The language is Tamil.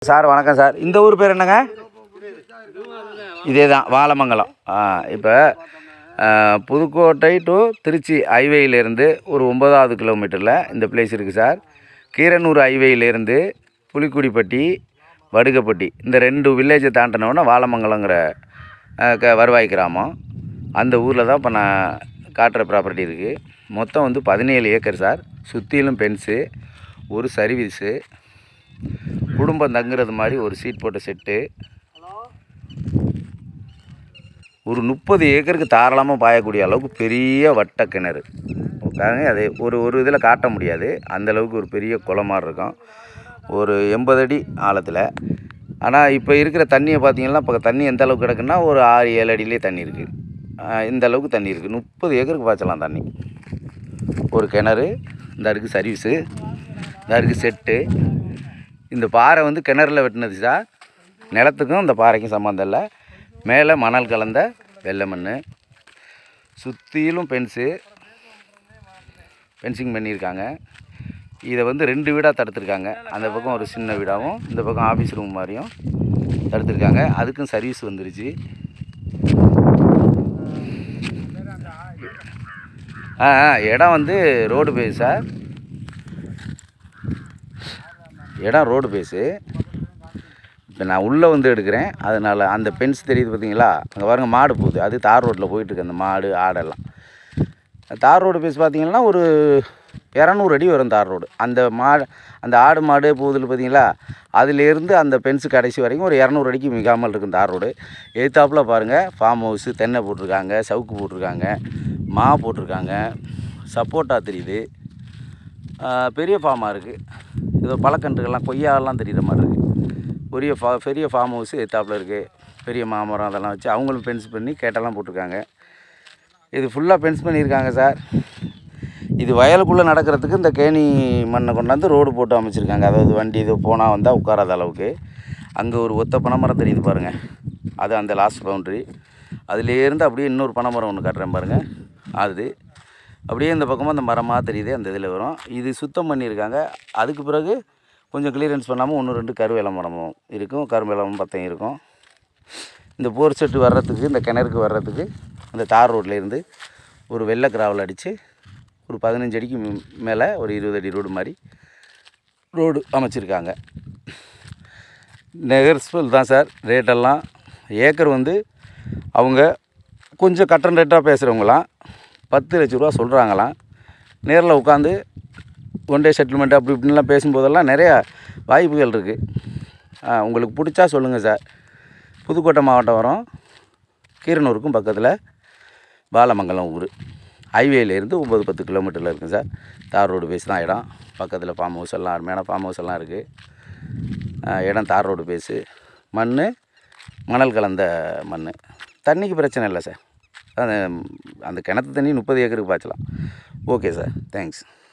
சார் வணக்கம் சார் இந்த ஊர் பேர் என்னங்க இதே தான் வாலமங்கலம் ஆ இப்போ புதுக்கோட்டை டு திருச்சி ஹைவேயிலேருந்து ஒரு ஒன்பதாவது கிலோமீட்டரில் இந்த பிளேஸ் இருக்குது சார் கீரனூர் ஹைவேயிலேருந்து புலிக்குடிப்பட்டி வடுகப்பட்டி இந்த ரெண்டு வில்லேஜை தாண்டினோன்னா வாலமங்கலங்கிற ஆ, க வருவாய் கிராமம் அந்த ஊரில் தான் இப்போ நான் காட்டுற ப்ராப்பர்ட்டி இருக்குது மொத்தம் வந்து பதினேழு ஏக்கர் சார் சுற்றிலும் பென்ஸு ஒரு சர்வீஸு குடும்பம் தங்குறது மாதிரி ஒரு சீட் போட்ட செட்டு ஒரு முப்பது ஏக்கருக்கு தாராளமாக பாயக்கூடிய அளவுக்கு பெரிய வட்ட கிணறு பாருங்க அது ஒரு ஒரு இதில் காட்ட முடியாது அந்த அளவுக்கு ஒரு பெரிய குளம் மாதிரி இருக்கும் ஒரு எண்பது அடி ஆழத்தில் ஆனால் இப்போ இருக்கிற தண்ணியை பார்த்தீங்கன்னா இப்போ தண்ணி எந்த அளவுக்கு கிடக்குன்னா ஒரு ஆறு ஏழு அடியிலே தண்ணி இருக்குது இந்த அளவுக்கு தண்ணி இருக்குது முப்பது ஏக்கருக்கு பாய்ச்சலாம் தண்ணி ஒரு கிணறு இந்த இருக்குது சர்வீஸு இந்த இருக்குது செட்டு இந்த பாறை வந்து கிணறுல வெட்டினது சார் நிலத்துக்கும் இந்த பாறைக்கும் சம்மந்தம் இல்லை மேலே மணல் கலந்த வெள்ளை மண் சுற்றிலும் பென்ஸு ஃபென்சிங் பண்ணியிருக்காங்க இதை வந்து ரெண்டு வீடாக தடுத்துருக்காங்க அந்த பக்கம் ஒரு சின்ன வீடாகவும் இந்த பக்கம் ஆஃபீஸ் ரூம் மாதிரியும் தடுத்துருக்காங்க அதுக்கும் சர்வீஸ் வந்துருச்சு ஆ ஆ, இடம் வந்து ரோடு பேஸ் சார் இடம் ரோடு பேஸு இப்போ நான் உள்ளே வந்து எடுக்கிறேன் அதனால் அந்த பென்ஸ் தெரியுது பார்த்தீங்களா அங்கே பாருங்கள் மாடு போகுது அது தார் ரோட்டில் போயிட்டுருக்கு அந்த மாடு ஆடெல்லாம் தார் ரோடு பேஸ் பார்த்தீங்கன்னா ஒரு இரநூறு அடி வரும் தார் ரோடு அந்த மாடு அந்த ஆடு மாடு போகுதுல பார்த்தீங்களா அதுலேருந்து அந்த பென்ஸு கடைசி வரைக்கும் ஒரு இரநூறு அடிக்கு மிகாமல் இருக்கும் தார் ரோடு எய்த்தாப்பில் பாருங்கள் ஃபார்ம் ஹவுஸு தென்னை போட்டிருக்காங்க சவுக்கு போட்டிருக்காங்க மா போட்டிருக்காங்க சப்போட்டா தெரியுது ஆ, பெரிய ஃபார்மாக இருக்குது ஏதோ பழக்கன்றுகள்லாம் கொய்யாலாம் தெரியுற மாதிரி இருக்குது பெரிய ஃபா பெரிய ஃபார்ம் ஹவுஸ் எத்தாப்பில் இருக்குது பெரிய மாமரம் அதெல்லாம் வச்சு அவங்களும் ஃபென்ஸ் பண்ணி கேட்டெல்லாம் போட்டிருக்காங்க இது ஃபுல்லாக ஃபென்ஸ் பண்ணியிருக்காங்க சார் இது வயலுக்குள்ளே நடக்கிறதுக்கு இந்த கேணி மண்ணை கொண்டாந்து ரோடு போட்டு அமைச்சிருக்காங்க அதாவது வண்டி இது போனால் வந்தால் உட்காராத அளவுக்கு அங்கே ஒரு ஒத்த பனைமரம் தெரியுது பாருங்கள் அது அந்த லாஸ்ட் பவுண்ட்ரி அதுலேருந்து அப்படியே இன்னொரு பனைமரம் ஒன்று காட்டுறேன் பாருங்கள் அது அப்படியே இந்த பக்கமாக அந்த மரமாக தெரியுது அந்த இதில் வரும் இது சுத்தம் பண்ணியிருக்காங்க அதுக்கு பிறகு கொஞ்சம் கிளியரன்ஸ் பண்ணாமல் ஒன்று ரெண்டு கருவேல மரமும் இருக்கும் கருவேலம் பத்தையும் இருக்கும் இந்த போர் செட்டு வர்றதுக்கு இந்த கிணறுக்கு வர்றதுக்கு அந்த தார் ரோட்ல இருந்து ஒரு வெள்ளை கிராவல் அடித்து ஒரு பதினஞ்சு அடிக்கு ம் மேலே ஒரு இருபது அடி ரோடு மாதிரி ரோடு அமைச்சிருக்காங்க நெகர்ஸ்பல் தான் சார் ரேட்டெல்லாம் ஏக்கர் வந்து அவங்க கொஞ்சம் கட்டன் ரேட்டாக பேசுகிறவங்களாம் பத்து லட்ச ரூபா சொல்கிறாங்களாம் நேரில் உட்காந்து ஒன் டே செட்டில்மெண்ட் அப்படி இப்படின்லாம் பேசும்போதெல்லாம் நிறையா வாய்ப்புகள் இருக்குது உங்களுக்கு பிடிச்சா சொல்லுங்கள் சார் புதுக்கோட்டை மாவட்டம் வரோம் கீரனூருக்கும் பக்கத்தில் பாலமங்கலம் ஊர் ஹைவேலேருந்து ஒம்பது பத்து கிலோமீட்டரில் இருக்குது சார் தார் ரோடு பேஸ் தான் இடம் பக்கத்தில் ஃபார்ம் ஹவுஸ் எல்லாம் அருமையான ஃபார்ம் ஹவுஸ் எல்லாம் இருக்குது ஆஹ் இடம் தார் ரோடு பேஸு மண் மணல் கலந்த மண் தண்ணிக்கு பிரச்சனை இல்லை சார் அந்த அந்த கிணத்து தண்ணி முப்பது ஏக்கருக்கு பாய்ச்சலாம் ஓகே சார் தேங்க்ஸ்